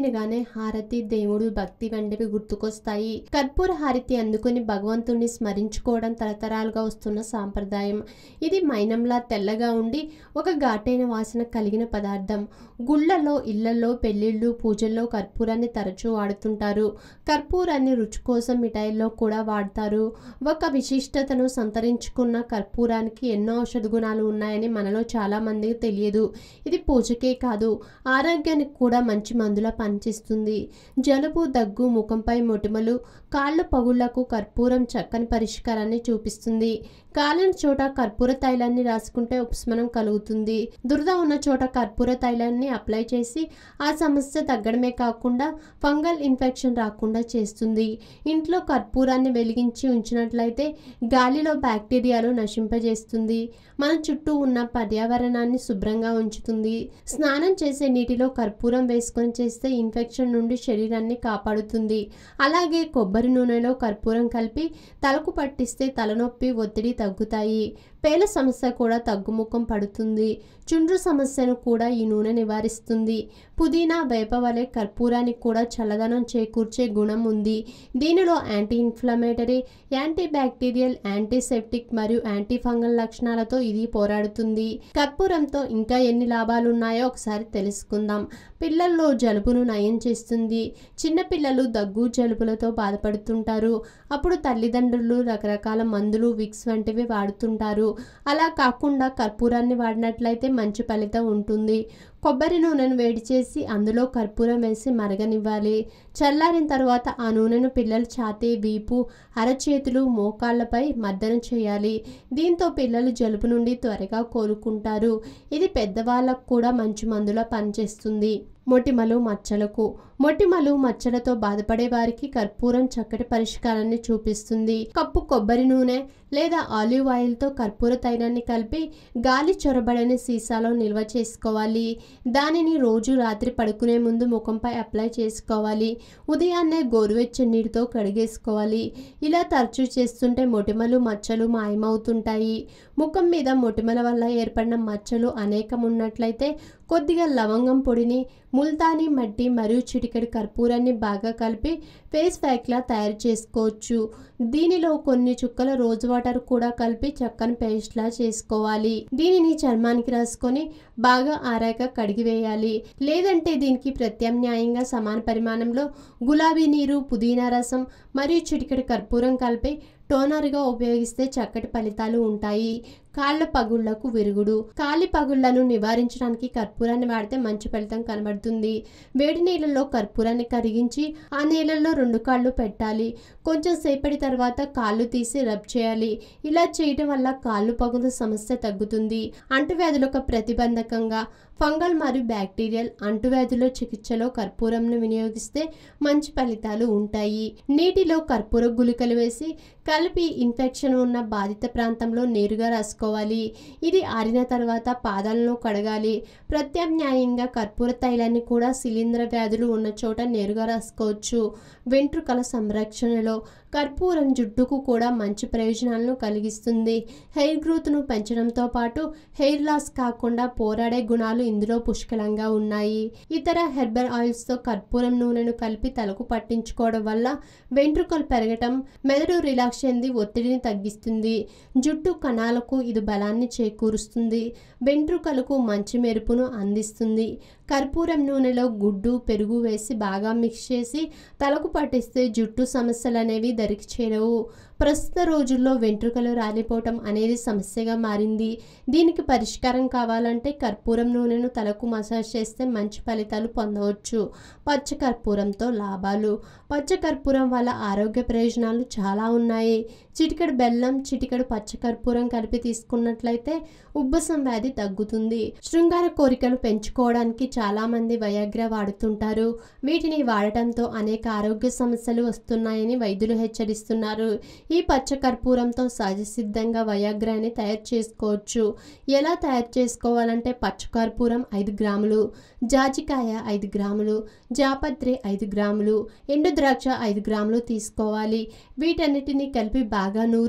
వినగానే హారతి దేవుడు భక్తి వంటివి గుర్తుకొస్తాయి కర్పూర హారతి అందుకుని భగవంతుణ్ణి స్మరించుకోవడం తరతరాలుగా వస్తున్న సాంప్రదాయం ఇది మైనంలా తెల్లగా ఉండి ఒక ఘాటైన వాసన కలిగిన పదార్థం గుళ్ళలో ఇళ్లలో పెళ్లిళ్ళు పూజల్లో కర్పూరాన్ని తరచూ వాడుతుంటారు కర్పూరాన్ని రుచి కోసం మిఠాయిల్లో కూడా వాడతారు ఒక విశిష్టతను సంతరించుకున్న కర్పూరానికి ఎన్నో ఔషధ గుణాలు ఉన్నాయని మనలో చాలా మందికి తెలియదు ఇది పూజకే కాదు ఆరోగ్యానికి కూడా మంచి మందులా పనిచేస్తుంది జలుబు దగ్గు ముఖంపై మొటిమలు కాళ్ళు పగుళ్లకు కర్పూరం చక్కని పరిష్కారాన్ని చూపిస్తుంది కాలిన చోట కర్పూర తైలాన్ని రాసుకుంటే ఉపశమనం కలుగుతుంది దురద ఉన్న చోట కర్పూర తైలాన్ని అప్లై చేసి ఆ సమస్య తగ్గడమే కాకుండా ఫంగల్ ఇన్ఫెక్షన్ రాకుండా చేస్తుంది ఇంట్లో కర్పూరాన్ని వెలిగించి ఉంచినట్లయితే గాలిలో బ్యాక్టీరియాలు నశింపజేస్తుంది మన చుట్టూ ఉన్న పర్యావరణాన్ని శుభ్రంగా ఉంచుతుంది స్నానం చేసే నీటిలో కర్పూరం వేసుకొని చేస్తే ఇన్ఫెక్షన్ నుండి శరీరాన్ని కాపాడుతుంది అలాగే కొబ్బరి నూనెలో కర్పూరం కలిపి తలకు పట్టిస్తే తలనొప్పి ఒత్తిడి తగ్గుతాయి పేల సమస్య కూడా తగ్గుముఖం పడుతుంది చుండ్రు సమస్యను కూడా ఈ నూనె నివారిస్తుంది పుదీనా వేప వలె కర్పూరానికి కూడా చల్లదనం చేకూర్చే గుణం ఉంది దీనిలో anti inflammatory anti bacterial antiseptic మరియు యాంటీ ఫంగల్ లక్షణాలతో ఇది పోరాడుతుంది కర్పూరంతో ఇంకా ఎన్ని లాభాలు ఉన్నాయో ఒకసారి తెలుసుకుందాం పిల్లల్లో జలుబును నయం చేస్తుంది చిన్నపిల్లలు దగ్గు జలుబులతో బాధపడుతుంటారు అప్పుడు తల్లిదండ్రులు రకరకాల మందులు విక్స్ వంటివి వాడుతుంటారు అలా కాకుండా కర్పూరాన్ని వాడినట్లయితే మంచి ఫలితం ఉంటుంది కొబ్బరి నూనెను వేడి చేసి అందులో కర్పూరం వేసి మరగనివ్వాలి చల్లారిన తర్వాత ఆ నూనెను పిల్లల ఛాతీ వీపు అరచేతులు మోకాళ్ళపై మర్దన చేయాలి దీంతో పిల్లలు జలుబు నుండి త్వరగా కోలుకుంటారు ఇది పెద్దవాళ్ళకు కూడా మంచి మందులా పనిచేస్తుంది మొటిమలు మచ్చలకు మొటిమలు మచ్చలతో బాధపడే వారికి కర్పూరం చక్కటి పరిష్కారాన్ని చూపిస్తుంది కప్పు కొబ్బరి నూనె లేదా ఆలివ్ ఆయిల్తో కర్పూర తైలాన్ని కలిపి గాలి చొరబడని సీసాలో నిల్వ చేసుకోవాలి దానిని రోజు రాత్రి పడుకునే ముందు ముఖంపై అప్లై చేసుకోవాలి ఉదయాన్నే గోరువెచ్చని నీటితో కడిగేసుకోవాలి ఇలా తరచూ చేస్తుంటే మొటిమలు మచ్చలు మాయమవుతుంటాయి ముఖం మీద మొటిమల వల్ల ఏర్పడిన మచ్చలు అనేకం ఉన్నట్లయితే కొద్దిగా లవంగం పొడిని ముల్తానీ మట్టి మరియు చిటికెడు కర్పూరాన్ని బాగా కలిపి ఫేస్ ప్యాక్లా తయారు చేసుకోవచ్చు దీనిలో కొన్ని చుక్కల రోజ్ వాటర్ కూడా కలిపి చక్కని పేస్ట్లా చేసుకోవాలి దీనిని చర్మానికి రాసుకొని బాగా ఆరాక కడిగివేయాలి లేదంటే దీనికి ప్రత్యామ్నాయంగా సమాన పరిమాణంలో గులాబీ నీరు పుదీనా రసం మరియు చిటికెడు కర్పూరం కలిపి టోనర్గా ఉపయోగిస్తే చక్కటి ఫలితాలు ఉంటాయి కాళ్ళ పగుళ్లకు విరుగుడు కాలి పగుళ్లను నివారించడానికి కర్పూరాన్ని వాడితే మంచి ఫలితం కనబడుతుంది వేడి నీళ్ళలో కర్పూరాన్ని కరిగించి ఆ నీళ్ళల్లో రెండు కాళ్ళు పెట్టాలి కొంచెం సేపటి తర్వాత కాళ్ళు తీసి రబ్ చేయాలి ఇలా చేయటం వల్ల కాళ్ళు పగుల సమస్య తగ్గుతుంది అంటువ్యాధులకు ప్రతిబంధకంగా ఫంగల్ మరియు బ్యాక్టీరియల్ అంటువ్యాధుల చికిత్సలో కర్పూరంను వినియోగిస్తే మంచి ఫలితాలు ఉంటాయి నీటిలో కర్పూర గుళికలు వేసి కలిపి ఇన్ఫెక్షన్ ఉన్న బాధిత ప్రాంతంలో నేరుగా రాసుకోవాలి ఇది ఆరిన తర్వాత పాదాలను కడగాలి ప్రత్యామ్నాయంగా కర్పూర తైలాన్ని కూడా శిలీంధ్ర వ్యాధులు ఉన్న చోట నేరుగా రాసుకోవచ్చు వెంట్రుకల సంరక్షణలో కర్పూరం జుట్టుకు కూడా మంచి ప్రయోజనాలను కలిగిస్తుంది హెయిర్ గ్రోత్ను పెంచడంతో పాటు హెయిర్ లాస్ కాకుండా పోరాడే గుణాలు ఇందులో పుష్కలంగా ఉన్నాయి ఇతర హెర్బల్ ఆయిల్స్తో కర్పూరం నూనెను కలిపి తలకు పట్టించుకోవడం వల్ల వెంట్రుకలు పెరగటం మెదడు రిలాక్స్ చెంది ఒత్తిడిని తగ్గిస్తుంది జుట్టు కణాలకు ఇది బలాన్ని చేకూరుస్తుంది వెంట్రుకలకు మంచి మెరుపును అందిస్తుంది కర్పూరం నూనెలో గుడ్డు పెరుగు వేసి బాగా మిక్స్ చేసి తలకు పట్టిస్తే జుట్టు సమస్యలు అనేవి దరికి చేరవు ప్రస్తుత రోజుల్లో వెంట్రుకలు రాలిపోవటం అనేది సమస్యగా మారింది దీనికి పరిష్కారం కావాలంటే కర్పూరం నూనెను తలకు మసాజ్ చేస్తే మంచి ఫలితాలు పొందవచ్చు పచ్చ కర్పూరంతో లాభాలు పచ్చ కర్పూరం వల్ల ఆరోగ్య ప్రయోజనాలు చాలా ఉన్నాయి చిటికెడు బెల్లం చిటికెడు పచ్చ కర్పూరం కలిపి తీసుకున్నట్లయితే ఉబ్బసం వ్యాధి తగ్గుతుంది శృంగార కోరికలు పెంచుకోవడానికి చాలా మంది వయాగ్ర వాడుతుంటారు వీటిని వాడటంతో అనేక ఆరోగ్య సమస్యలు వస్తున్నాయని వైద్యులు హెచ్చరిస్తున్నారు ఈ పచ్చ కర్పూరంతో సహజ సిద్ధంగా వయాగ్రాని తయారు చేసుకోవచ్చు ఎలా తయారు చేసుకోవాలంటే పచ్చ కర్పూరం ఐదు గ్రాములు జాజికాయ ఐదు గ్రాములు జాపత్రి ఐదు గ్రాములు ఎండు ద్రాక్ష ఐదు గ్రాములు తీసుకోవాలి వీటన్నిటిని కలిపి బాగా నూరి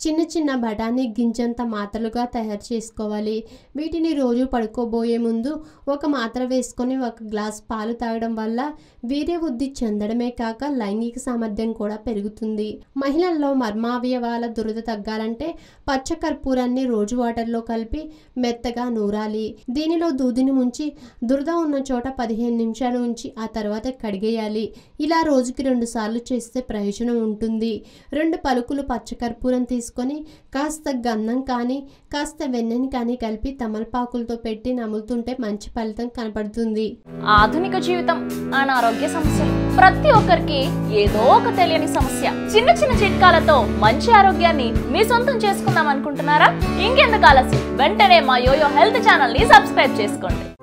చిన్న చిన్న బఠానీ గింజంత మాత్రలుగా తయారు చేసుకోవాలి వీటిని రోజు పడుకోబోయే ముందు ఒక మాత్ర వేసుకొని ఒక గ్లాస్ పాలు తాగడం వల్ల వీర్య వృద్ధి చెందడమే కాక లైంగిక సామర్థ్యం కూడా పెరుగుతుంది మహిళల్లో మర్మావయవాల దురద తగ్గాలంటే పచ్చ కర్పూరాన్ని రోజు వాటర్లో కలిపి మెత్తగా నూరాలి దీనిలో దూదిని ముంచి దురద ఉన్న చోట పదిహేను నిమిషాలు ఉంచి ఆ తర్వాత కడిగేయాలి ఇలా రోజుకి రెండు సార్లు చేస్తే ప్రయోజనం ఉంటుంది రెండు పలుకులు పచ్చకర్పూరం తీసుకొని కాస్త గంధం కానీ కాస్త వెన్నెని కానీ కలిపి తమలపాకులతో పెట్టి నములుతుంటే మంచి ఫలితం కనపడుతుంది ఆధునిక జీవితం అనారోగ్య సమస్యలు ప్రతి ఒక్కరికి ఏదో ఒక తెలియని సమస్య చిన్న చిన్న చిట్కాలతో మంచి ఆరోగ్యాన్ని మీ సొంతం చేసుకుందాం అనుకుంటున్నారా ఇంకెందుకు ఆలస్యం వెంటనే మా యోయో హెల్త్ ఛానల్ ని సబ్స్క్రైబ్ చేసుకోండి